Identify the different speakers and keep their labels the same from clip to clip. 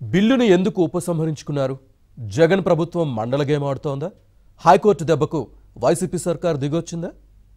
Speaker 1: బిల్లును ఎందుకు ఉపసంహరించుకున్నారు జగన్ ప్రభుత్వం మండల గేమ్ ఆడుతోందా హైకోర్టు దెబ్బకు వైసీపీ సర్కార్ దిగొచ్చిందా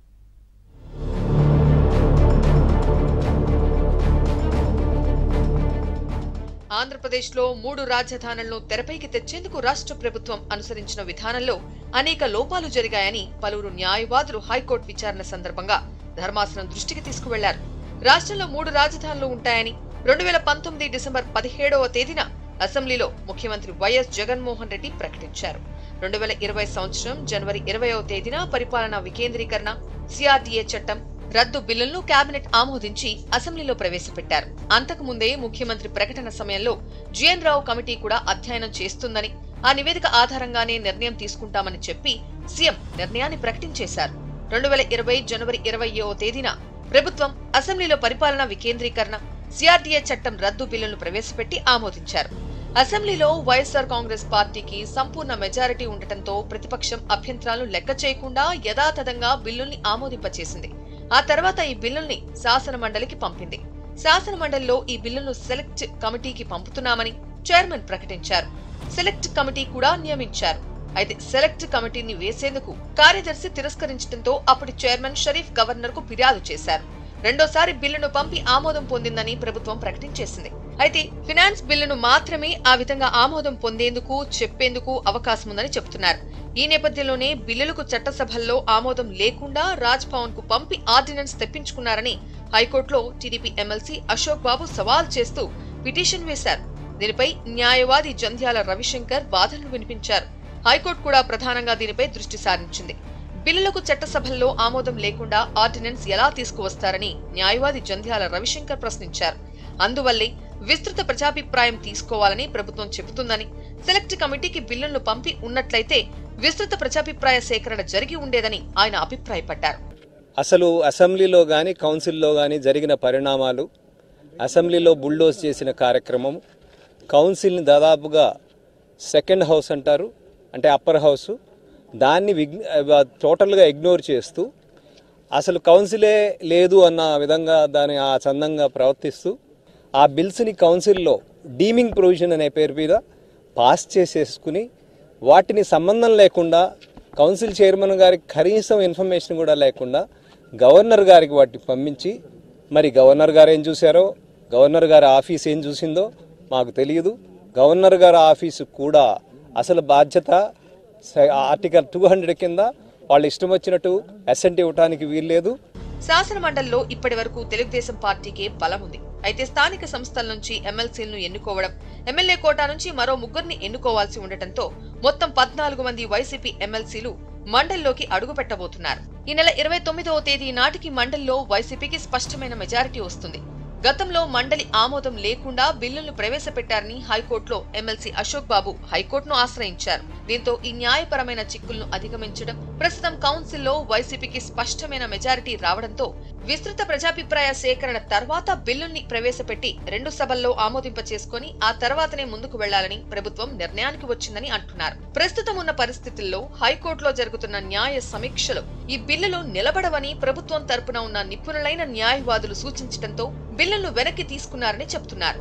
Speaker 2: ఆంధ్రప్రదేశ్లో మూడు రాజధానులను తెరపైకి తెచ్చేందుకు రాష్ట్ర ప్రభుత్వం అనుసరించిన విధానంలో అనేక లోపాలు జరిగాయని పలువురు న్యాయవాదులు హైకోర్టు విచారణ సందర్భంగా ధర్మాసనం దృష్టికి తీసుకువెళ్లారు రాష్ట్రంలో మూడు రాజధానులు ఉంటాయని రెండు వేల పంతొమ్మిది డిసెంబర్ పదిహేడవ తేదీన అసెంబ్లీలో ముఖ్యమంత్రి వైఎస్ జగన్మోహన్ రెడ్డి ప్రకటించారు రెండు వేల ఇరవై సంవత్సరం జనవరి ఇరవయవ తేదీన పరిపాలనా వికేంద్రీకరణ సిఆర్డీఏ చట్టం రద్దు బిల్లులను కేబినెట్ ఆమోదించి అసెంబ్లీలో ప్రవేశపెట్టారు అంతకు ముందే ముఖ్యమంత్రి ప్రకటన సమయంలో జిఎన్ రావు కమిటీ కూడా అధ్యయనం చేస్తుందని ఆ నివేదిక ఆధారంగానే నిర్ణయం తీసుకుంటామని చెప్పి సీఎం నిర్ణయాన్ని ప్రకటించేశారు రెండు వేల ఇరవై జనవరి ఇరవయో తేదీన ప్రభుత్వం అసెంబ్లీలో పరిపాలనా వికేంద్రీకరణ సిఆర్డీఏ చట్టం రద్దు బిల్లును ప్రవేశపెట్టి ఆమోదించారు అసెంబ్లీలో వైఎస్ఆర్ కాంగ్రెస్ పార్టీకి సంపూర్ణ మెజారిటీ ఉండటంతో ప్రతిపక్షం అభ్యంతరాలు లెక్క చేయకుండా యథాతథంగా బిల్లుల్ని ఆమోదింపచేసింది ఆ తర్వాత ఈ బిల్లుల్ని శాసన మండలికి పంపింది శాసన మండలిలో ఈ బిల్లును సెలెక్ట్ కమిటీకి పంపుతున్నామని చైర్మన్ ప్రకటించారు సెలెక్ట్ కమిటీ కూడా నియమించారు అయితే సెలెక్ట్ కమిటీని వేసేందుకు కార్యదర్శి తిరస్కరించడంతో అప్పటి చైర్మన్ షరీఫ్ గవర్నర్ కు ఫిర్యాదు చేశారు రెండోసారి బిల్లును పంపి ఆమోదం పొందిందని ప్రభుత్వం ప్రకటించేసింది అయితే ఫినాన్స్ బిల్లును మాత్రమే ఆ విధంగా ఆమోదం పొందేందుకు చెప్పేందుకు అవకాశం ఉందని చెబుతున్నారు ఈ నేపథ్యంలోనే బిల్లులకు చట్టసభల్లో ఆమోదం లేకుండా రాజ్ భవన్ కు పంపి ఆర్డినెన్స్ తెప్పించుకున్నారని హైకోర్టులో టీడీపీ ఎమ్మెల్సీ అశోక్ బాబు సవాల్ చేస్తూ పిటిషన్ వేశారు దీనిపై న్యాయవాది జంధ్యాల రవిశంకర్ వాదనలు వినిపించారు హైకోర్టు కూడా ప్రధానంగా దీనిపై దృష్టి సారించింది బిల్లులకు చట్టసభల్లో ఆమోదం లేకుండా ఆర్డినెన్స్ ఎలా తీసుకువస్తారని న్యాయవాది జంధ్యాల రవిశంకర్ ప్రశ్నించారు అందువల్లే విస్తృత ప్రజాభిప్రాయం తీసుకోవాలని ప్రభుత్వం చెబుతుందని సెలెక్ట్ కమిటీకి బిల్లులను పంపి ఉన్నట్లయితే విస్తృత ప్రజాభిప్రాయ సేకరణ జరిగి ఉండేదని ఆయన అభిప్రాయపడ్డారు
Speaker 3: అసలు అసెంబ్లీలో కానీ కౌన్సిల్లో కానీ జరిగిన పరిణామాలు అసెంబ్లీలో బుల్డోజ్ చేసిన కార్యక్రమం కౌన్సిల్ని దాదాపుగా సెకండ్ హౌస్ అంటారు అంటే అప్పర్ హౌస్ దాన్ని విగ్ టోటల్గా ఇగ్నోర్ చేస్తూ అసలు కౌన్సిలే లేదు అన్న విధంగా దాని ఆ చందంగా ప్రవర్తిస్తూ ఆ బిల్స్ని కౌన్సిల్లో డీమింగ్ ప్రొవిజన్ అనే పేరు మీద పాస్ చేసేసుకుని వాటిని సంబంధం లేకుండా కౌన్సిల్ చైర్మన్ గారికి కనీసం ఇన్ఫర్మేషన్ కూడా లేకుండా గవర్నర్ గారికి వాటిని పంపించి మరి గవర్నర్ గారు ఏం చూశారో గవర్నర్ గారి ఆఫీస్ ఏం చూసిందో మాకు తెలియదు గవర్నర్ గారి ఆఫీసు కూడా అసలు బాధ్యత స- ఆర్టికల్ టూ హండ్రెడ్ కింద వాళ్ళు ఇష్టం వచ్చినట్టు అసెంట్ ఇవ్వడానికి వీల్లేదు
Speaker 2: శాసన మండలిలో ఇప్పటి వరకు తెలుగుదేశం పార్టీకే బలం ఉంది అయితే స్థానిక సంస్థల నుంచి ఎమ్మెల్సీలను ఎన్నుకోవడం ఎమ్మెల్యే కోటా నుంచి మరో ముగ్గురిని ఎన్నుకోవాల్సి ఉండటంతో మొత్తం పద్నాలుగు మంది వైసీపీ ఎమ్మెల్సీలు మండలిలోకి అడుగు పెట్టబోతున్నారు ఈ నెల ఇరవై తొమ్మిదవ తేదీ నాటికి మండలిలో వైసీపీకి స్పష్టమైన మెజారిటీ వస్తుంది గతంలో మండలి ఆమోదం లేకుండా బిల్లులను ప్రవేశపెట్టారని హైకోర్టులో ఎమ్మెల్సీ అశోక్ బాబు హైకోర్టును ఆశ్రయించారు దీంతో ఈ న్యాయపరమైన చిక్కులను అధిగమించడం ప్రస్తుతం కౌన్సిల్లో వైసీపీకి స్పష్టమైన మెజారిటీ రావడంతో విస్తృత ప్రజాభిప్రాయ సేకరణ తర్వాత బిల్లుల్ని ప్రవేశపెట్టి రెండు సభల్లో ఆమోదింప చేసుకుని ఆ తర్వాతనే ముందుకు వెళ్లాలని ప్రభుత్వం నిర్ణయానికి వచ్చిందని అంటున్నారు ప్రస్తుతం ఉన్న పరిస్థితుల్లో హైకోర్టులో జరుగుతున్న న్యాయ సమీక్షలో ఈ బిల్లులు నిలబడవని ప్రభుత్వం తరపున ఉన్న నిపుణులైన న్యాయవాదులు సూచించడంతో బిల్లులను వెనక్కి తీసుకున్నారని చెబుతున్నారు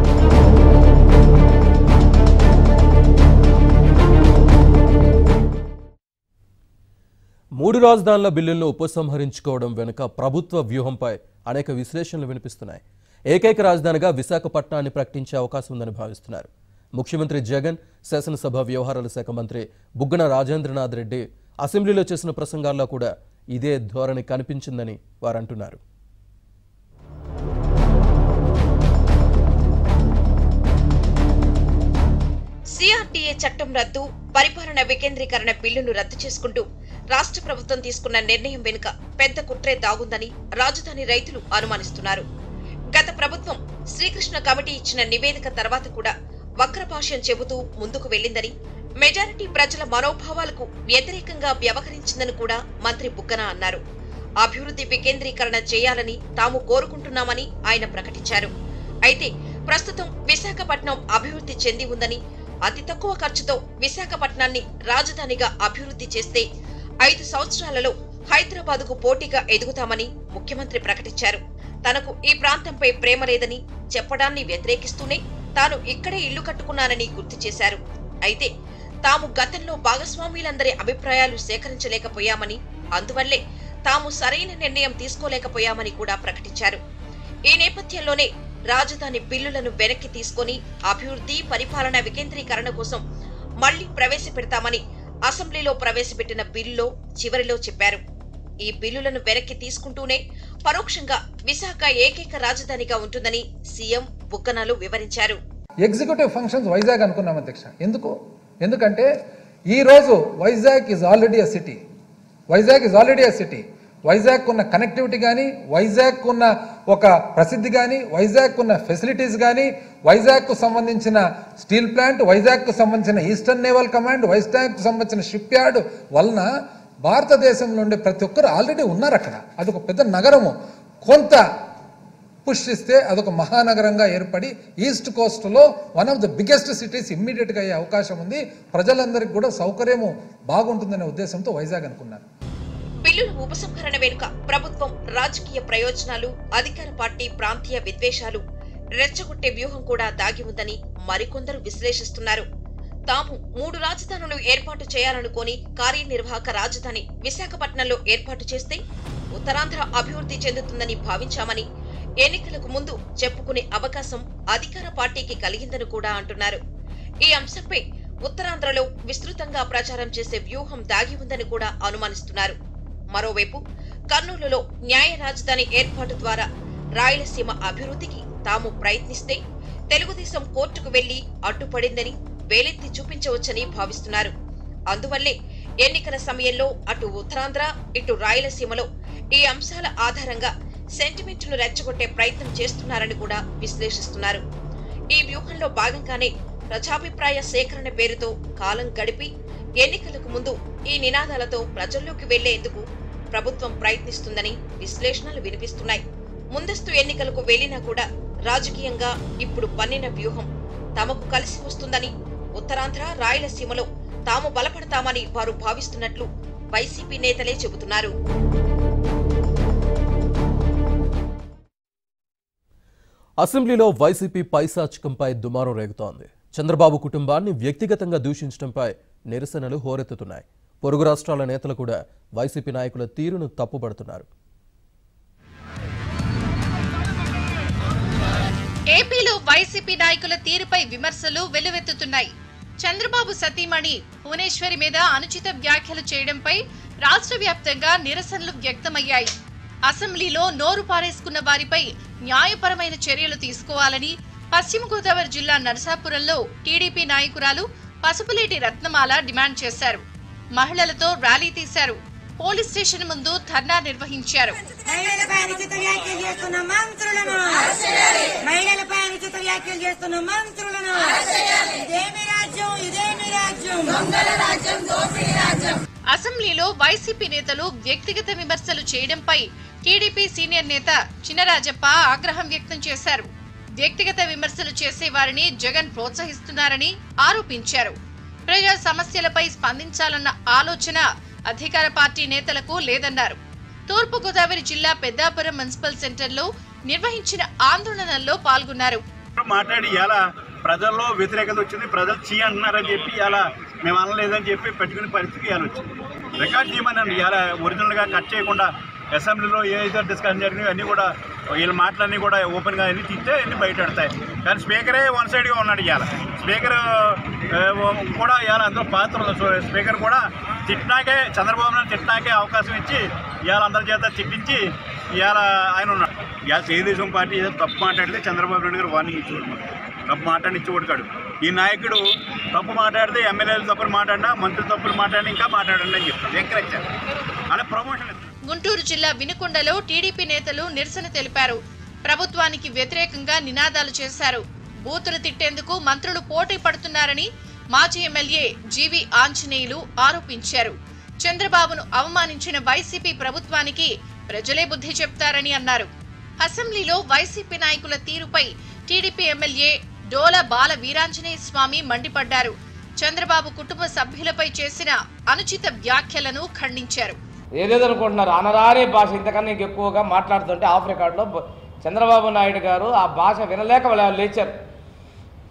Speaker 1: మూడు రాజధానుల బిల్లులను ఉపసంహరించుకోవడం వెనుక ప్రభుత్వ వ్యూహంపై అనేక విశ్లేషణలు వినిపిస్తున్నాయి ఏకైక రాజధానిగా విశాఖపట్నాన్ని ప్రకటించే అవకాశం ఉందని భావిస్తున్నారు ముఖ్యమంత్రి జగన్ శాసనసభ వ్యవహారాల శాఖ మంత్రి బుగ్గన రాజేంద్రనాథ్ రెడ్డి అసెంబ్లీలో చేసిన ప్రసంగాల్లో కూడా ఇదే ధోరణి కనిపించిందని వారు అంటున్నారు
Speaker 4: సిఆర్టీఏ చట్టం రద్దు పరిపాలన వికేంద్రీకరణ బిల్లును రద్దు చేసుకుంటూ రాష్ట్ర ప్రభుత్వం తీసుకున్న నిర్ణయం వెనుక పెద్ద కుట్రే దాగుందని రాజధాని రైతులు అనుమానిస్తున్నారు గత ప్రభుత్వం శ్రీకృష్ణ కమిటీ ఇచ్చిన నివేదిక తర్వాత కూడా వక్రభాష్యం చెబుతూ ముందుకు వెళ్లిందని మెజారిటీ ప్రజల మనోభావాలకు వ్యతిరేకంగా వ్యవహరించిందని కూడా మంత్రి బుగ్గన అన్నారు అభివృద్ధి వికేంద్రీకరణ చేయాలని తాము కోరుకుంటున్నామని ఆయన ప్రకటించారు అయితే ప్రస్తుతం విశాఖపట్నం అభివృద్ధి చెంది ఉందని అతి తక్కువ ఖర్చుతో విశాఖపట్నాన్ని రాజధానిగా అభివృద్ధి చేస్తే ఐదు సంవత్సరాలలో హైదరాబాద్కు పోటీగా ఎదుగుతామని ముఖ్యమంత్రి ప్రకటించారు తనకు ఈ ప్రాంతంపై ప్రేమ లేదని చెప్పడాన్ని వ్యతిరేకిస్తూనే తాను ఇక్కడే ఇల్లు కట్టుకున్నానని గుర్తు చేశారు అయితే తాము గతంలో భాగస్వాములందరి అభిప్రాయాలు సేకరించలేకపోయామని అందువల్లే తాము సరైన నిర్ణయం తీసుకోలేకపోయామని కూడా ప్రకటించారు ఈ నేపథ్యంలోనే రాజధాని బిల్లులను వెనక్కి తీసుకొని అభివృద్ధి పరిపాలన వికేంద్రీకరణ కోసం మళ్లీ ప్రవేశపెడతామని అసెంబ్లీలో ప్రవేశపెట్టిన బిల్లులో చివరిలో చెప్పారు ఈ బిల్లులను వెనక్కి తీసుకుంటూనే పరోక్షంగా విశాఖ ఏకైక రాజధానిగా ఉంటుందని సీఎం బుగ్గనాలు వివరించారు
Speaker 5: ఎగ్జిక్యూటివ్ ఫంక్షన్స్ వైజాగ్ అనుకున్నాం అధ్యక్ష ఎందుకు ఎందుకంటే ఈరోజు Vizag is already a city Vizag is already a city Vizag ఉన్న కనెక్టివిటీ కానీ వైజాగ్ ఉన్న ఒక ప్రసిద్ధి కానీ వైజాగ్ ఉన్న ఫెసిలిటీస్ కానీ వైజాగ్కు సంబంధించిన స్టీల్ ప్లాంట్ వైజాగ్కు సంబంధించిన ఈస్టర్న్ నేవల్ కమాండ్ వైజాగ్కు సంబంధించిన షిప్ యార్డ్ వలన భారతదేశం నుండి ప్రతి ఒక్కరు ఆల్రెడీ ఉన్నారు అక్కడ అదొక పెద్ద నగరము కొంత పుష్ ఇస్తే అదొక మహానగరంగా ఏర్పడి ఈస్ట్ కోస్ట్లో one of the biggest cities ఇమ్మీడియట్గా అయ్యే అవకాశం ఉంది ప్రజలందరికీ కూడా సౌకర్యము బాగుంటుందనే ఉద్దేశంతో వైజాగ్ అనుకున్నారు
Speaker 4: బిల్లుల ఉపసంహరణ వెనుక ప్రభుత్వం రాజకీయ ప్రయోజనాలు అధికార పార్టీ ప్రాంతీయ విద్వేషాలు రెచ్చగొట్టే వ్యూహం కూడా దాగి ఉందని మరికొందరు విశ్లేషిస్తున్నారు తాము మూడు రాజధానులు ఏర్పాటు చేయాలనుకొని కార్యనిర్వాహక రాజధాని విశాఖపట్నంలో ఏర్పాటు చేస్తే ఉత్తరాంధ్ర అభివృద్ధి చెందుతుందని భావించామని ఎన్నికలకు ముందు చెప్పుకునే అవకాశం అధికార పార్టీకి కలిగిందని కూడా అంటున్నారు ఈ అంశంపై ఉత్తరాంధ్రలో విస్తృతంగా ప్రచారం చేసే వ్యూహం దాగి ఉందని కూడా అనుమానిస్తున్నారు మరోవైపు కర్నూలులో న్యాయ రాజధాని ఏర్పాటు ద్వారా రాయలసీమ అభివృద్ధికి తాము ప్రయత్నిస్తే తెలుగుదేశం కోర్టుకు వెళ్లి అడ్డుపడిందని వేలెత్తి చూపించవచ్చని భావిస్తున్నారు అందువల్లే ఎన్నికల సమయంలో అటు ఉత్తరాంధ్ర ఇటు రాయలసీమలో ఈ అంశాల ఆధారంగా సెంటిమెంట్ను రెచ్చగొట్టే ప్రయత్నం చేస్తున్నారని కూడా విశ్లేషిస్తున్నారు ఈ వ్యూహంలో భాగంగానే ప్రజాభిప్రాయ సేకరణ పేరుతో కాలం గడిపి ఎన్నికలకు ముందు ఈ నినాదాలతో ప్రజల్లోకి వెళ్లేందుకు ప్రభుత్వం ప్రయత్నిస్తుందని విశ్లేషణలు వినిపిస్తున్నాయి ముందస్తు ఎన్నికలకు వెళ్లినా కూడా రాజకీయంగా ఇప్పుడు పన్నిన వ్యూహం తమకు కలిసి వస్తుందని ఉత్తరాంధ్ర రాయలసీమలో తాము బలపడతామని వారు భావిస్తున్నట్లు వైసీపీ నేతలే చెబుతున్నారు
Speaker 1: అసెంబ్లీలో వైసీపీ పైశాచికంపై దుమారం రేగుతోంది చంద్రబాబు కుటుంబాన్ని వ్యక్తిగతంగా దూషించడంపై నిరసనలు హోరెత్తుతున్నాయి పొరుగు రాష్ట్రాల నేతలు కూడా వైసీపీ నాయకుల తీరును తప్పుపడుతున్నారు
Speaker 6: ఏపీలో వైసీపీ నాయకుల తీరుపై విమర్శలు వెల్లువెత్తుతున్నాయి చంద్రబాబు సతీమణి భువనేశ్వరి మీద అనుచిత వ్యాఖ్యలు చేయడంపై రాష్ట్ర వ్యాప్తంగా నిరసనలు వ్యక్తమయ్యాయి అసెంబ్లీలో నోరు పారేసుకున్న వారిపై న్యాయపరమైన చర్యలు తీసుకోవాలని పశ్చిమ గోదావరి జిల్లా నరసాపురంలో టీడీపీ నాయకురాలు పసుపులేటి రత్నమాల డిమాండ్ చేశారు మహిళలతో ర్యాలీ తీశారు పోలీస్ స్టేషన్ ముందు ధర్నా నిర్వహించారు
Speaker 7: మహిళలపై అనుచిత వ్యాఖ్యలు చేస్తున్న మంత్రులను మహిళలపై అనుచిత వ్యాఖ్యలు చేస్తున్న మంత్రులను ఇదేమి రాజ్యం ఇదేమి రాజ్యం
Speaker 6: అసెంబ్లీలో వైసీపీ నేతలు వ్యక్తిగత విమర్శలు చేయడంపై టీడీపీ సీనియర్ నేత చినరాజప్ప ఆగ్రహం వ్యక్తం చేశారు వ్యక్తిగత విమర్శలు చేసే వారిని జగన్ ప్రోత్సహిస్తున్నారని ఆరోపించారు ప్రజా సమస్యలపై స్పందించాలన్న ఆలోచన అధికార పార్టీ నేతలకు లేదన్నారు తూర్పు గోదావరి జిల్లా పెద్దాపురం మున్సిపల్ సెంటర్లో నిర్వహించిన ఆందోళనల్లో పాల్గొన్నారు
Speaker 8: మాట్లాడి ఇలా ప్రజల్లో వ్యతిరేకత వచ్చింది ప్రజలు చీ అంటున్నారని చెప్పి ఇలా మేము అనలేదని చెప్పి పెట్టుకునే పరిస్థితి ఇవాళ వచ్చింది రికార్డ్ చేయమని ఇలా ఒరిజినల్గా కట్ చేయకుండా అసెంబ్లీలో ఏదైతే డిస్కషన్ జరిగినాయో అన్నీ కూడా వీళ్ళ మాటలన్నీ కూడా ఓపెన్గా అన్ని తింటే అన్ని బయట పెడతాయి కానీ స్పీకరే వన్ సైడ్గా ఉన్నాడు ఇవాళ స్పీకర్ ఆ, కూడా ఇవాళ అందులో పాత్ర ఉంది. సో స్పీకర్ కూడా తిట్టినాకే చంద్రబాబు నాయుడు తిట్టినాకే అవకాశం ఇచ్చి ఇవాళ అందరి చేత తిట్టించి ఇవాళ ఆయన ఉన్నాడు ఇవాళ తెలుగుదేశం పార్టీ ఏదో తప్పు మాట్లాడితే చంద్రబాబు నాయుడు గారు వార్నింగ్ ఇచ్చేవాడు తప్పు మాట్లాడి ఇచ్చి కొడుకాడు ఈ నాయకుడు తప్పు మాట్లాడితే ఎమ్మెల్యేలు తప్పులు మాట్లాడినా మంత్రులు తప్పులు మాట్లాడినా ఇంకా మాట్లాడండి అని చెప్తారు ఎంకరేజ్ అలా ప్రమోషన్ ఇస్తారు
Speaker 6: గుంటూరు జిల్లా వినుకొండలో టీడీపీ నేతలు నిరసన తెలిపారు ప్రభుత్వానికి వ్యతిరేకంగా నినాదాలు చేశారు బూతులు తిట్టేందుకు మంత్రులు పోటీ పడుతున్నారని మాజీ ఎమ్మెల్యే జీవి ఆంజనేయులు ఆరోపించారు చంద్రబాబును అవమానించిన వైసీపీ ప్రభుత్వానికి ప్రజలే బుద్ధి చెప్తారని అన్నారు అసెంబ్లీలో వైసీపీ నాయకుల తీరుపై టీడీపీ ఎమ్మెల్యే డోల బాల వీరాంజనేయ స్వామి మండిపడ్డారు చంద్రబాబు కుటుంబ సభ్యులపై చేసిన అనుచిత వ్యాఖ్యలను ఖండించారు
Speaker 9: ఏదేదో అనుకుంటున్నారు అనరాని భాష ఇంతకన్నా ఇంక ఎక్కువగా మాట్లాడుతుంటే ఆఫ్ రికార్డులో బ- చంద్రబాబు నాయుడు గారు ఆ భాష వినలేక వాళ్ళు లేచారు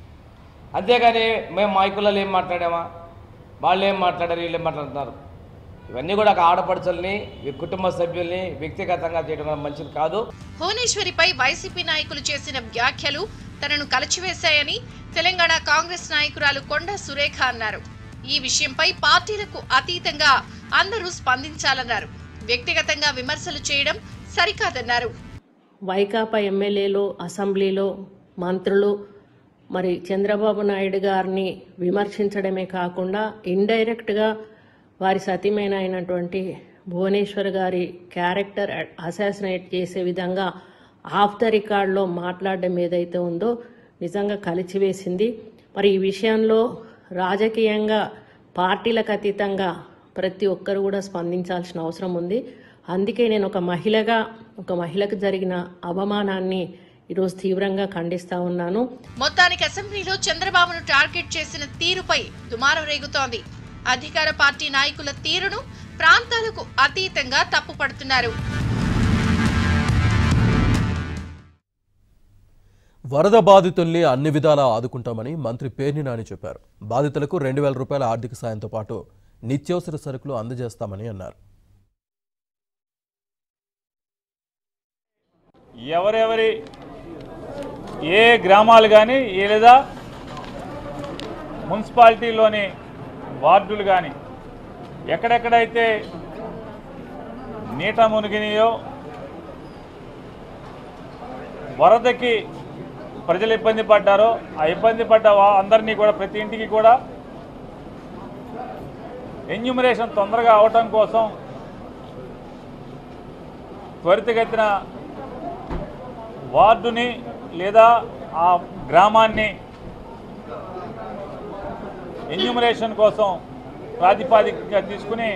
Speaker 9: అంతేగాని మేము మైకులలో ఏం మాట్లాడామా వాళ్ళు ఏం మాట్లాడారు వీళ్ళు ఏం మాట్లాడుతున్నారు ఇవన్నీ కూడా ఒక ఆడపడుచుల్ని ఈ కుటుంబ సభ్యుల్ని వ్యక్తిగతంగా చేయడం కూడా మంచిది కాదు
Speaker 6: భువనేశ్వరిపై వైసీపీ నాయకులు చేసిన వ్యాఖ్యలు తనను కలిచివేశాయని తెలంగాణ కాంగ్రెస్ నాయకురాలు కొండ సురేఖ అన్నారు ఈ విషయంపై పార్టీలకు అతీతంగా అందరూ స్పందించాలన్నారు వ్యక్తిగతంగా విమర్శలు చేయడం సరికాదన్నారు
Speaker 10: వైకాపా ఎమ్మెల్యేలు అసెంబ్లీలో మంత్రులు మరి చంద్రబాబు నాయుడు గారిని విమర్శించడమే కాకుండా ఇండైరెక్ట్గా వారి సతీమైన అయినటువంటి భువనేశ్వర్ గారి క్యారెక్టర్ అసాసినేట్ చేసే విధంగా ఆఫ్ ద రికార్డ్లో మాట్లాడడం ఏదైతే ఉందో నిజంగా కలిచివేసింది మరి ఈ విషయంలో రాజకీయంగా పార్టీలకు అతీతంగా ప్రతి ఒక్కరు కూడా స్పందించాల్సిన అవసరం ఉంది అందుకే నేను ఒక మహిళగా ఒక మహిళకు జరిగిన అవమానాన్ని ఈరోజు తీవ్రంగా ఖండిస్తా ఉన్నాను
Speaker 6: మొత్తానికి అసెంబ్లీలో చంద్రబాబును టార్గెట్ చేసిన తీరుపై దుమారం రేగుతోంది అధికార పార్టీ నాయకుల తీరును ప్రాంతాలకు అతీతంగా తప్పుపడుతున్నారు
Speaker 1: వరద బాధితుల్ని అన్ని విధాలా ఆదుకుంటామని మంత్రి పేర్ని నాని చెప్పారు బాధితులకు రెండు వేల రూపాయల ఆర్థిక సాయంతో పాటు నిత్యావసర సరుకులు అందజేస్తామని అన్నారు
Speaker 11: ఎవరెవరి ఏ గ్రామాలు కానీ లేదా మున్సిపాలిటీలోని వార్డులు కానీ ఎక్కడెక్కడైతే నీట మునిగినాయో వరదకి ప్రజలు ఇబ్బంది పడ్డారో ఆ ఇబ్బంది పడ్డ వా- అందరినీ కూడా ప్రతి ఇంటికి కూడా ఎన్యూమరేషన్ తొందరగా అవటం కోసం త్వరితగతిన వార్డుని లేదా ఆ గ్రామాన్ని ఎన్యూమరేషన్ కోసం ప్రాతిపాదికగా తీసుకుని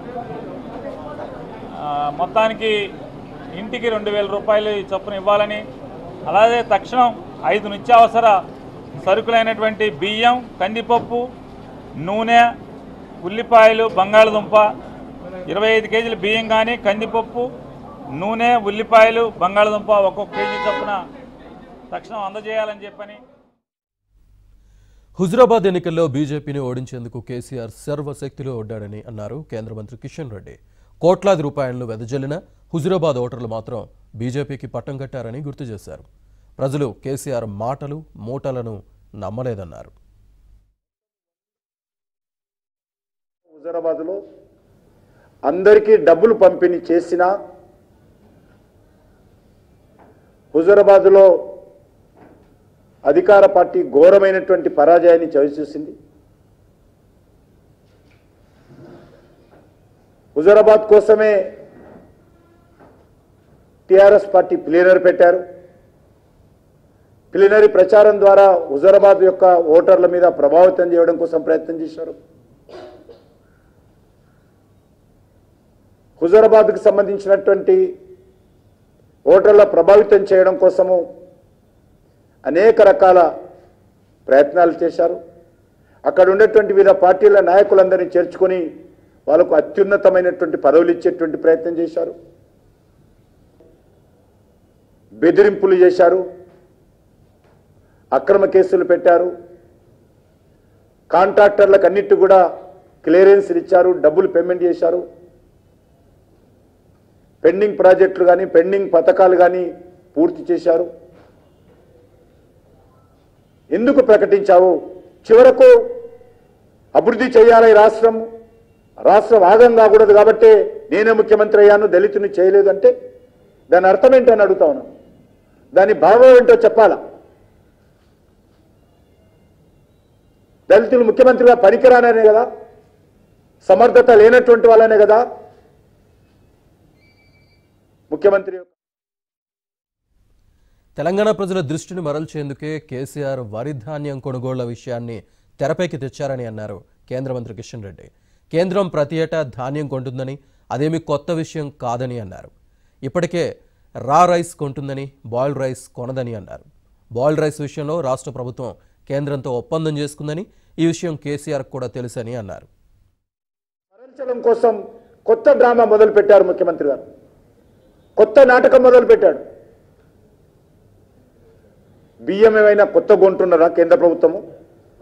Speaker 11: ఆ, మొత్తానికి ఇంటికి రెండు వేల రూపాయలు చొప్పున ఇవ్వాలని అలాగే తక్షణం ఐదు నిత్యావసర సరుకులైనటువంటి బియ్యం కందిపప్పు నూనె ఉల్లిపాయలు బంగాళదుంప ఇరవై ఐదు కేజీల బియ్యం కానీ కందిపప్పు నూనె ఉల్లిపాయలు బంగాళదుంప ఒక్కొక్క కేజీ చొప్పున తక్షణం అందజేయాలని చెప్పని
Speaker 1: హుజురాబాద్ ఎన్నికల్లో బీజేపీని ఓడించేందుకు కేసీఆర్ సర్వశక్తిలో ఒడ్డాడని అన్నారు కేంద్ర మంత్రి కిషన్ రెడ్డి కోట్లాది రూపాయలను వెదజల్లిన హుజురాబాద్ ఓటర్లు మాత్రం బీజేపీకి పట్టం కట్టారని గుర్తు చేశారు ప్రజలు కేసీఆర్ మాటలు మూటలను నమ్మలేదన్నారు
Speaker 12: హుజరాబాద్లో అందరికీ డబ్బులు పంపిణీ చేసిన హుజరాబాద్లో అధికార పార్టీ ఘోరమైనటువంటి పరాజయాన్ని చవిచూసింది హుజరాబాద్ కోసమే టిఆర్ఎస్ పార్టీ ప్లీనర్ పెట్టారు ప్లీనరీ ప్రచారం ద్వారా హుజరాబాద్ యొక్క ఓటర్ల మీద ప్రభావితం చేయడం కోసం ప్రయత్నం చేశారు హుజరాబాద్కు సంబంధించినటువంటి ఓటర్ల ప్రభావితం చేయడం కోసము అనేక రకాల ప్రయత్నాలు చేశారు అక్కడ ఉండేటువంటి వివిధ పార్టీల నాయకులందరినీ చేర్చుకొని వాళ్ళకు అత్యున్నతమైనటువంటి పదవులు ఇచ్చేటువంటి ప్రయత్నం చేశారు బెదిరింపులు చేశారు అక్రమ కేసులు పెట్టారు కాంట్రాక్టర్లకు అన్నిటి కూడా క్లియరెన్స్లు ఇచ్చారు డబ్బులు పేమెంట్ చేశారు పెండింగ్ ప్రాజెక్టులు కానీ పెండింగ్ పథకాలు కానీ పూర్తి చేశారు ఎందుకు ప్రకటించావు చివరకు అభివృద్ధి చేయాలి ఈ రాష్ట్రం రాష్ట్రం ఆగం కాకూడదు కాబట్టి నేనే ముఖ్యమంత్రి అయ్యాను దళితుని చేయలేదంటే దాని అర్థం ఏంటని అడుగుతా ఉన్నాను దాని భావం ఏంటో చెప్పాలా దళితులు ముఖ్యమంత్రిగా పనికిరాననే కదా సమర్థత లేనటువంటి వాళ్ళనే కదా ముఖ్యమంత్రి యొక్క
Speaker 1: తెలంగాణ ప్రజల దృష్టిని మరల్చేందుకే కేసీఆర్ వరి ధాన్యం కొనుగోళ్ల విషయాన్ని తెరపైకి తెచ్చారని అన్నారు కేంద్ర మంత్రి కిషన్ రెడ్డి కేంద్రం ప్రతి ఏటా ధాన్యం కొంటుందని అదేమి కొత్త విషయం కాదని అన్నారు ఇప్పటికే రా రైస్ కొంటుందని బాయిల్డ్ రైస్ కొనదని అన్నారు బాయిల్డ్ రైస్ విషయంలో రాష్ట్ర ప్రభుత్వం కేంద్రంతో ఒప్పందం చేసుకుందని ఈ విషయం కేసీఆర్ కూడా తెలుసని అన్నారు
Speaker 12: మరల్చడం కోసం కొత్త డ్రామా మొదలు పెట్టారు ముఖ్యమంత్రి గారు కొత్త నాటకం మొదలు పెట్టాడు బియ్యం ఏమైనా కొత్త కొంటున్నారా కేంద్ర ప్రభుత్వము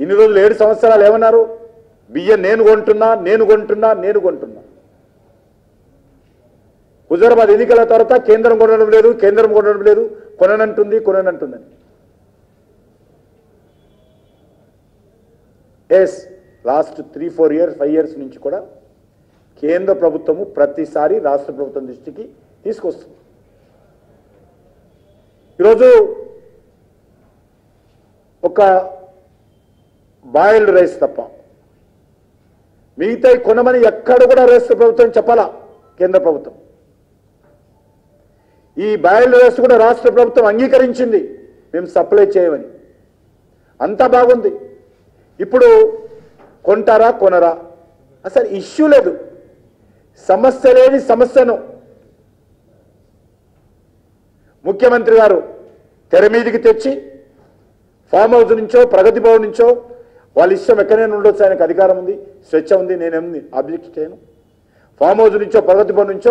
Speaker 12: ఇన్ని రోజులు ఏడు సంవత్సరాలు ఏమన్నారు బియ్యం నేను కొంటున్నా నేను కొంటున్నా నేను కొంటున్నా హుజరాబాద్ ఎన్నికల తర్వాత కేంద్రం కొనడం లేదు కేంద్రం కొనడం లేదు కొననంటుంది కొననంటుందని yes last three four years five years నుంచి కూడా కేంద్ర ప్రభుత్వము ప్రతిసారి రాష్ట్ర ప్రభుత్వం దృష్టికి తీసుకొస్తుంది ఈరోజు ఒక బాయిల్డ్ రైస్ తప్ప మిగతా కొనమని ఎక్కడ కూడా రాష్ట్ర ప్రభుత్వం చెప్పాలా కేంద్ర ప్రభుత్వం ఈ బాయిల్డ్ రైస్ కూడా రాష్ట్ర ప్రభుత్వం అంగీకరించింది మేము సప్లై చేయమని అంతా బాగుంది ఇప్పుడు కొంటారా కొనరా అసలు ఇష్యూ లేదు సమస్య లేని సమస్యను ముఖ్యమంత్రి గారు తెర మీదికి తెచ్చి ఫామ్ హౌస్ నుంచో ప్రగతి భవన్ నుంచో వాళ్ళ ఇష్టం ఎక్కడైనా ఉండొచ్చు ఆయనకు అధికారం ఉంది స్వేచ్ఛ ఉంది నేనేమి అబ్జెక్ట్ చేయను ఫామ్ హౌస్ నుంచో ప్రగతి భవన్ నుంచో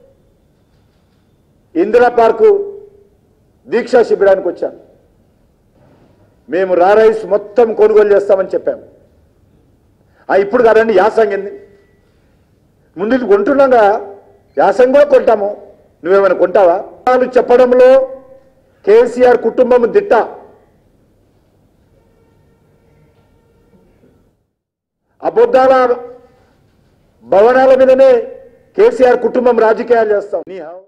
Speaker 12: ఇందిరా పార్కు దీక్షా శిబిరానికి వచ్చాను మేము రా రైస్ మొత్తం కొనుగోలు చేస్తామని చెప్పాము ఆ ఇప్పుడు కాదండి యాసంగ్ ఏంది ముందు ఇది కొంటున్నాగా యాసంగ్ కూడా కొంటాము నువ్వేమైనా కొంటావా వాళ్ళు చెప్పడంలో కేసీఆర్ కుటుంబం దిట్ట అబద్ధాల భవనాల మీదనే కేసీఆర్ కుటుంబం రాజకీయాలు చేస్తాం నీ హావ్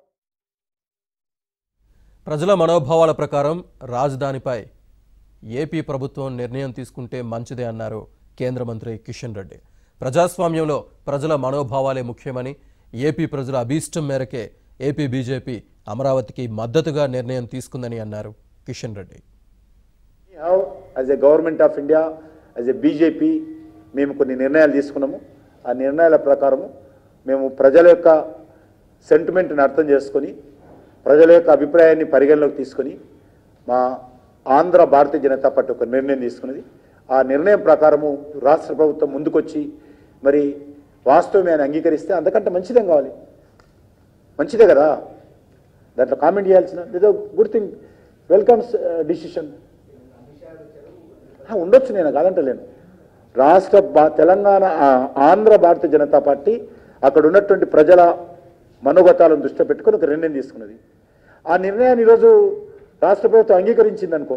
Speaker 1: ప్రజల మనోభావాల ప్రకారం రాజధానిపై ఏపీ ప్రభుత్వం నిర్ణయం తీసుకుంటే మంచిదే అన్నారు కేంద్ర మంత్రి కిషన్ రెడ్డి ప్రజాస్వామ్యంలో ప్రజల మనోభావాలే ముఖ్యమని ఏపీ ప్రజల అభీష్టం మేరకే ఏపీ బీజేపీ అమరావతికి మద్దతుగా నిర్ణయం తీసుకుందని అన్నారు Kishan Reddy
Speaker 12: have as a government of India as a BJP మేము కొన్ని నిర్ణయాలు తీసుకున్నాము ఆ నిర్ణయాల ప్రకారము మేము ప్రజల యొక్క సెంటిమెంట్ని అర్థం చేసుకొని ప్రజల యొక్క అభిప్రాయాన్ని పరిగణలోకి తీసుకొని మా ఆంధ్ర భారతీయ జనతా పార్టీ ఒక నిర్ణయం తీసుకున్నది ఆ నిర్ణయం ప్రకారము రాష్ట్ర ప్రభుత్వం ముందుకొచ్చి మరి వాస్తవం ఆయన అంగీకరిస్తే అంతకంటే మంచిదేం కావాలి మంచిదే కదా దాంట్లో కామెంట్ చేయాల్సిన ఏదో గుడ్ థింగ్ వెల్కమ్స్ డిసిషన్ ఆ, ఉండొచ్చు నేను కాదంటలేను రాష్ట్ర భా- తెలంగాణ ఆ, ఆంధ్ర భారతీయ జనతా పార్టీ అక్కడ ఉన్నటువంటి ప్రజల మనోగతాలను దృష్టిలో పెట్టుకొని ఒక నిర్ణయం తీసుకున్నది ఆ నిర్ణయాన్ని ఈరోజు రాష్ట్ర ప్రభుత్వం అంగీకరించింది అనుకో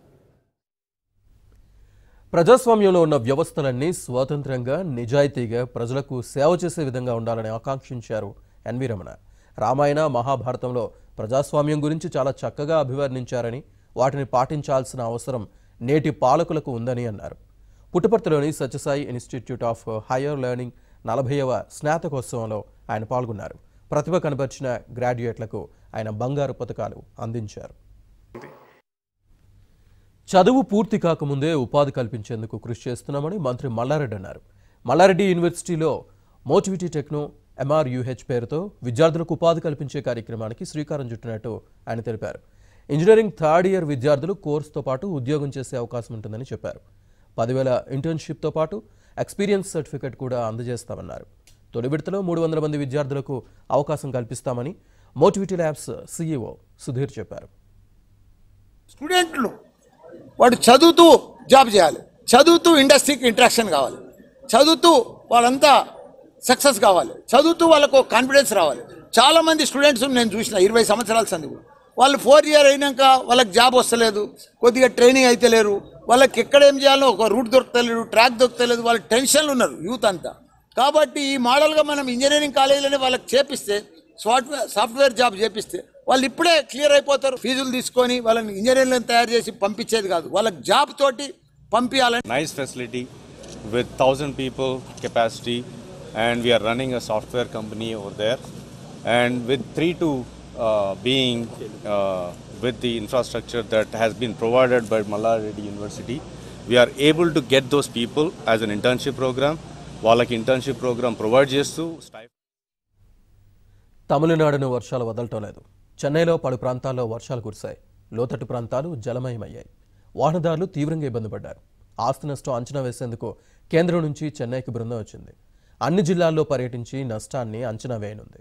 Speaker 1: ప్రజాస్వామ్యంలో ఉన్న వ్యవస్థలన్నీ స్వాతంత్రంగా నిజాయితీగా ప్రజలకు సేవ చేసే విధంగా ఉండాలని ఆకాంక్షించారు ఎన్వి రమణ రామాయణ మహాభారతంలో ప్రజాస్వామ్యం గురించి చాలా చక్కగా అభివర్ణించారని వాటిని పాటించాల్సిన అవసరం నేటి పాలకులకు ఉందని అన్నారు పుట్టపర్తిలోని Sathya Sai institute of higher learning నలభైవ స్నాతకోత్సవంలో ఆయన పాల్గొన్నారు ప్రతిభ కనబర్చిన గ్రాడ్యుయేట్లకు ఆయన బంగారు పథకాలు అందించారు చదువు పూర్తి కాకముందే ఉపాధి కల్పించేందుకు కృషి చేస్తున్నామని మంత్రి మల్లారెడ్డి అన్నారు మల్లారెడ్డి యూనివర్సిటీలో మోటివిటీ టెక్నో ఎంఆర్యుహెచ్ పేరుతో విద్యార్థులకు ఉపాధి కల్పించే కార్యక్రమానికి శ్రీకారం చుట్టినట్టు ఆయన తెలిపారు ఇంజనీరింగ్ థర్డ్ ఇయర్ విద్యార్థులు కోర్సుతో పాటు ఉద్యోగం చేసే అవకాశం ఉంటుందని చెప్పారు పదివేల ఇంటర్న్షిప్తో పాటు ఎక్స్పీరియన్స్ సర్టిఫికెట్ కూడా అందజేస్తామన్నారు తొలి విడతలో మూడు వందల మంది విద్యార్థులకు అవకాశం కల్పిస్తామని మోటివిటీ ల్యాబ్స్ సీఈఓ సుధీర్ చెప్పారు
Speaker 13: స్టూడెంట్లు వాడు చదువుతూ జాబ్ చేయాలి చదువుతూ ఇండస్ట్రీకి ఇంట్రాక్షన్ కావాలి చదువుతూ వాళ్ళంతా సక్సెస్ కావాలి చదువుతూ వాళ్ళకు కాన్ఫిడెన్స్ రావాలి చాలా మంది స్టూడెంట్స్ నేను చూసిన ఇరవై సంవత్సరాల చదువు వాళ్ళు ఫోర్ ఇయర్ అయినాక వాళ్ళకి జాబ్ వస్తలేదు కొద్దిగా ట్రైనింగ్ అయితే లేరు వాళ్ళకి ఎక్కడ ఏం చేయాలో ఒక రూట్ దొరకలేదు ట్రాక్ దొరకలేదు వాళ్ళు టెన్షన్లు ఉన్నారు యూత్ అంతా కాబట్టి ఈ మోడల్గా మనం ఇంజనీరింగ్ కాలేజీలోనే వాళ్ళకి చేపిస్తే సాఫ్ట్వేర్ సాఫ్ట్వేర్ జాబ్ చేపిస్తే వాళ్ళు ఇప్పుడే క్లియర్ అయిపోతారు ఫీజులు తీసుకొని వాళ్ళని ఇంజనీర్లను తయారు చేసి పంపించేది కాదు వాళ్ళకి జాబ్ తోటి పంపించాలని
Speaker 14: nice facility with 1000 people capacity and we are running a software company over there and with 3 to uh, being uh, with the infrastructure that has been provided by Mallaredi University we are able to get those people as an internship program వాళ్ళకి internship program provide చేస్తూ stipend
Speaker 1: తమిళనాడును వర్షాలు వదలటం లేదు చెన్నైలో పలు ప్రాంతాల్లో వర్షాలు కురిశాయి లోతట్టు ప్రాంతాలు జలమయమయ్యాయి వాహనదారులు తీవ్రంగా ఇబ్బంది పడ్డారు ఆస్తి నష్టం అంచనా వేసేందుకు కేంద్రం నుంచి చెన్నైకి బృందం వచ్చింది అన్ని జిల్లాల్లో పర్యటించి నష్టాన్ని అంచనా వేయనుంది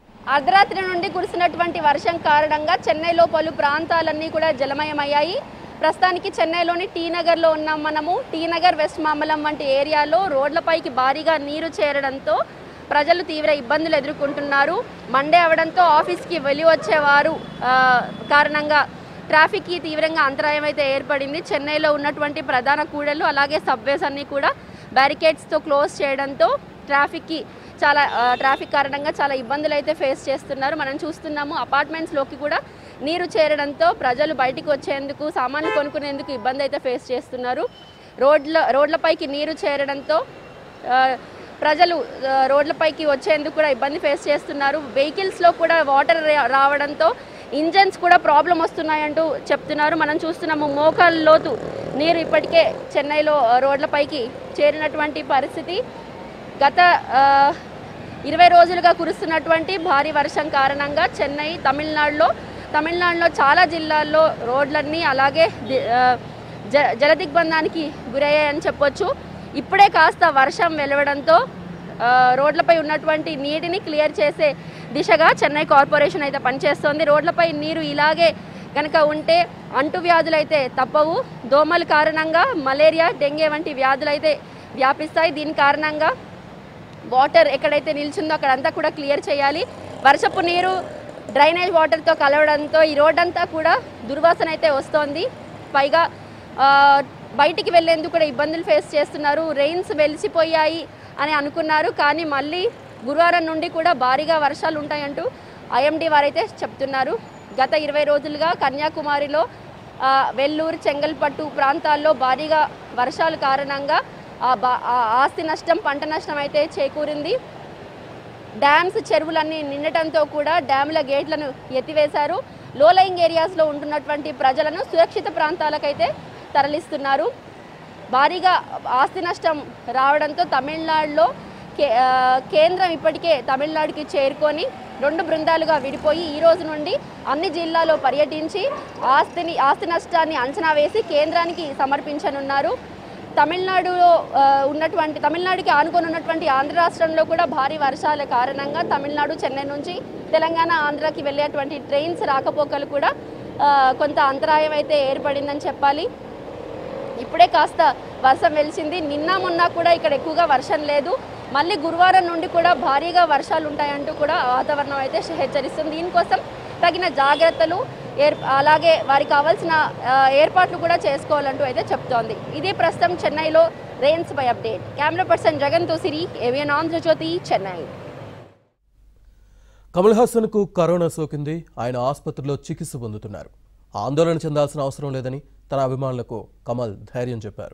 Speaker 15: అర్ధరాత్రి నుండి కురిసినటువంటి వర్షం కారణంగా చెన్నైలో పలు ప్రాంతాలన్నీ కూడా జలమయమయ్యాయి ప్రస్తుతానికి చెన్నైలోని టీ నగర్లో ఉన్నాం మనము టీ నగర్ వెస్ట్ మామలం వంటి ఏరియాలో రోడ్లపైకి భారీగా నీరు చేరడంతో ప్రజలు తీవ్ర ఇబ్బందులు ఎదుర్కొంటున్నారు మండే అవడంతో ఆఫీస్కి వెళ్ళి వచ్చేవారు ఆ, కారణంగా ట్రాఫిక్కి తీవ్రంగా అంతరాయం అయితే ఏర్పడింది చెన్నైలో ఉన్నటువంటి ప్రధాన కూడళ్ళు అలాగే సబ్వేస్ అన్నీ కూడా బ్యారికేడ్స్తో క్లోజ్ చేయడంతో ట్రాఫిక్కి చాలా ఆ, ట్రాఫిక్ కారణంగా చాలా ఇబ్బందులు అయితే ఫేస్ చేస్తున్నారు మనం చూస్తున్నాము అపార్ట్మెంట్స్లోకి కూడా నీరు చేరడంతో ప్రజలు బయటికి వచ్చేందుకు సామాన్లు కొనుక్కునేందుకు ఇబ్బంది అయితే ఫేస్ చేస్తున్నారు రోడ్ల రోడ్లపైకి నీరు చేరడంతో ఆ, ప్రజలు ఆ, రోడ్లపైకి వచ్చేందుకు కూడా ఇబ్బంది ఫేస్ చేస్తున్నారు వెహికల్స్లో కూడా వాటర్ రా- రావడంతో ఇంజన్స్ కూడా ప్రాబ్లం వస్తున్నాయంటూ చెప్తున్నారు మనం చూస్తున్నాము మోకాళ్ళ లోతు నీరు ఇప్పటికే చెన్నైలో ఆ, రోడ్లపైకి చేరినటువంటి పరిస్థితి గత ఆ, ఇరవై రోజులుగా కురుస్తున్నటువంటి భారీ వర్షం కారణంగా చెన్నై తమిళనాడులో తమిళనాడులో చాలా జిల్లాల్లో రోడ్లన్నీ అలాగే ది- ఆ, జ జల దిగ్బంధానికి గురయ్యాయని చెప్పొచ్చు ఇప్పుడే కాస్త వర్షం వెలవడంతో ఆ, రోడ్లపై ఉన్నటువంటి నీటిని క్లియర్ చేసే దిశగా చెన్నై కార్పొరేషన్ అయితే పనిచేస్తోంది రోడ్లపై నీరు ఇలాగే కనుక ఉంటే అంటువ్యాధులు అయితే తప్పవు దోమల కారణంగా మలేరియా డెంగే వంటి వ్యాధులు అయితే వ్యాపిస్తాయి దీని కారణంగా వాటర్ ఎక్కడైతే నిల్చుందో అక్కడంతా కూడా క్లియర్ చేయాలి వర్షపు నీరు డ్రైనేజ్ వాటర్తో కలవడంతో ఈ రోడ్ అంతా కూడా దుర్వాసన అయితే వస్తోంది పైగా ఆ, బయటికి వెళ్ళేందుకు కూడా ఇబ్బందులు ఫేస్ చేస్తున్నారు రెయిన్స్ వెలిసిపోయాయి అని అనుకున్నారు కానీ మళ్ళీ గురువారం నుండి కూడా భారీగా వర్షాలు ఉంటాయంటూ ఐఎండీ వారైతే చెప్తున్నారు గత ఇరవై రోజులుగా కన్యాకుమారిలో ఆ, వెల్లూరు చెంగల్పట్టు ప్రాంతాల్లో భారీగా వర్షాల కారణంగా ఆ బా- ఆ ఆస్తి నష్టం పంట నష్టం అయితే చేకూరింది డ్యామ్స్ చెరువులన్నీ నిండటంతో కూడా డ్యాముల గేట్లను ఎత్తివేశారు లోలయింగ్ ఏరియాస్లో ఉంటున్నటువంటి ప్రజలను సురక్షిత ప్రాంతాలకైతే తరలిస్తున్నారు భారీగా ఆస్తి నష్టం రావడంతో తమిళనాడులో కే- ఆ, కేంద్రం ఇప్పటికే తమిళనాడుకి చేరుకొని రెండు బృందాలుగా విడిపోయి ఈ రోజు నుండి అన్ని జిల్లాలో పర్యటించి ఆస్తిని ఆస్తి నష్టాన్ని అంచనా వేసి కేంద్రానికి సమర్పించనున్నారు తమిళనాడులో ఆ, ఉన్నటువంటి తమిళనాడుకి ఆనుకొని ఉన్నటువంటి ఆంధ్ర రాష్ట్రంలో కూడా భారీ వర్షాల కారణంగా తమిళనాడు చెన్నై నుంచి తెలంగాణ ఆంధ్రాకి వెళ్ళేటువంటి ట్రైన్స్ రాకపోకలు కూడా ఆ, కొంత అంతరాయం అయితే ఏర్పడిందని చెప్పాలి ఇప్పుడే కాస్త వర్షం వెలిసింది నిన్న మొన్న కూడా ఇక్కడ ఎక్కువగా వర్షం లేదు మళ్ళీ గురువారం నుండి కూడా భారీగా వర్షాలు ఉంటాయంటూ కూడా వాతావరణం అయితే హెచ్చరిస్తుంది దీనికోసం తగిన జాగ్రత్తలు ఏర్ అలాగే వారికి కావాల్సిన ఆ, ఏర్పాట్లు కూడా చేసుకోవాలంటూ అయితే చెప్తోంది ఇది ప్రస్తుతం చెన్నైలో రెయిన్స్ పై అప్డేట్ కెమెరా పర్సన్ జగన్తో సిరి ఏవియన్ ఆంధ్రజ్యోతి చెన్నై
Speaker 1: కమల్ హాసన్కు కరోనా సోకింది ఆయన ఆసుపత్రిలో చికిత్స పొందుతున్నారు ఆందోళన చెందాల్సిన అవసరం లేదని తన అభిమానులకు కమల్ ధైర్యం చెప్పారు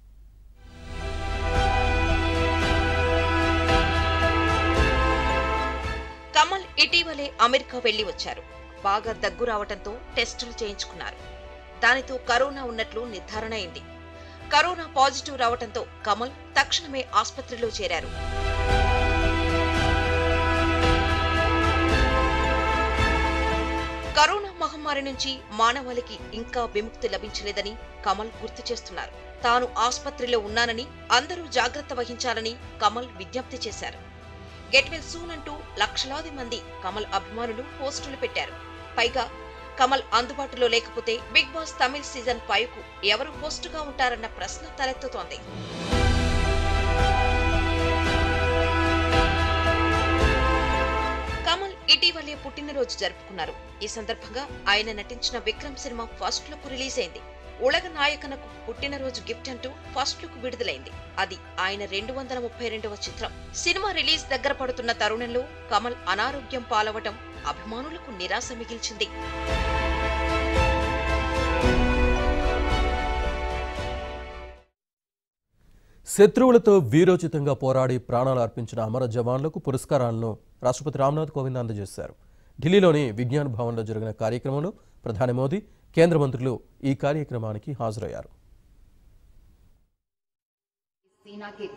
Speaker 4: కమల్ ఇటీవలే అమెరికా వెళ్లి వచ్చారు బాగా దగ్గు రావడంతో టెస్టులు చేయించుకున్నారు దానితో కరోనా ఉన్నట్లు నిర్ధారణ అయింది కరోనా పాజిటివ్ రావడంతో కమల్ తక్షణమే ఆసుపత్రిలో చేరారు కరోనా మహమ్మారి నుంచి మానవాళికి ఇంకా విముక్తి లభించలేదని కమల్ గుర్తు చేస్తున్నారు తాను ఆసుపత్రిలో ఉన్నానని అందరూ జాగ్రత్త వహించాలని కమల్ విజ్ఞప్తి చేశారు గెట్ వెల్ సూన్ అంటూ లక్షలాది మంది కమల్ అభిమానులు పోస్టులు పెట్టారు పైగా కమల్ అందుబాటులో లేకపోతే Bigg Boss Tamil season five కు ఎవరు హోస్టుగా ఉంటారన్న ప్రశ్న తలెత్తుతోంది కమల్ ఇటీవలే పుట్టినరోజు జరుపుకున్నారు ఈ సందర్భంగా ఆయన నటించిన Vikram cinema first look release అయింది ఉలగ నాయకనకు పుట్టినరోజు గిఫ్ట్ అంటూ ఫస్ట్ లుక్ విడుదలైంది అది ఆయన రెండు వందల ముప్పై రెండవ చిత్రం సినిమా రిలీజ్ దగ్గర పడుతున్న తరుణంలో కమల్ అనారోగ్యం పాలవటం అభిమానులకు నిరాశ మిగిల్చింది
Speaker 1: శత్రువులతో వీరోచితంగా పోరాడి ప్రాణాలు అర్పించిన అమర జవాన్లకు పురస్కారాలను రాష్ట్రపతి రామ్నాథ్ కోవింద్ అందజేశారు ఢిల్లీలోని విజ్ఞాన్ భవన్లో జరిగిన కార్యక్రమంలో ప్రధాని మోదీ కేంద్ర మంత్రులు ఈ కార్యక్రమానికి హాజరయ్యారు
Speaker 16: सेना के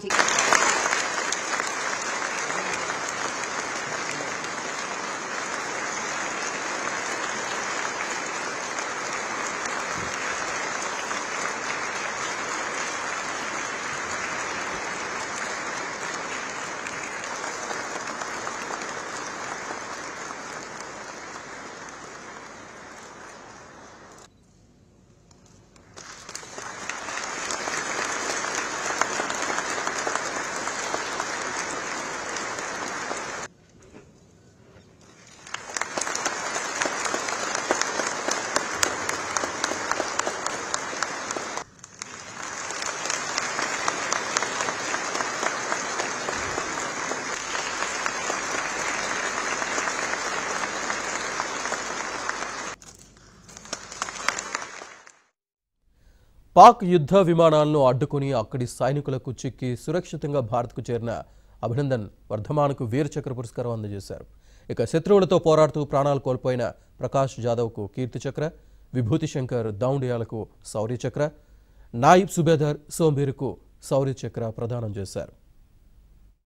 Speaker 1: పాక్ యుద్ధ విమానాలను అడ్డుకుని అక్కడి సైనికులకు చిక్కి సురక్షితంగా భారత్కు చేరిన అభినందన్ వర్ధమాన్కు వీర చక్ర పురస్కారం అందజేశారు ఇక శత్రువులతో పోరాడుతూ ప్రాణాలు కోల్పోయిన ప్రకాష్ జాదవ్కు కీర్తి చక్ర విభూతి శంకర్ దౌండియాలకు శౌర్య చక్ర నాయిబ్ సుబేదార్ సోంబీర్కు శౌర్య చక్ర ప్రదానం చేశారు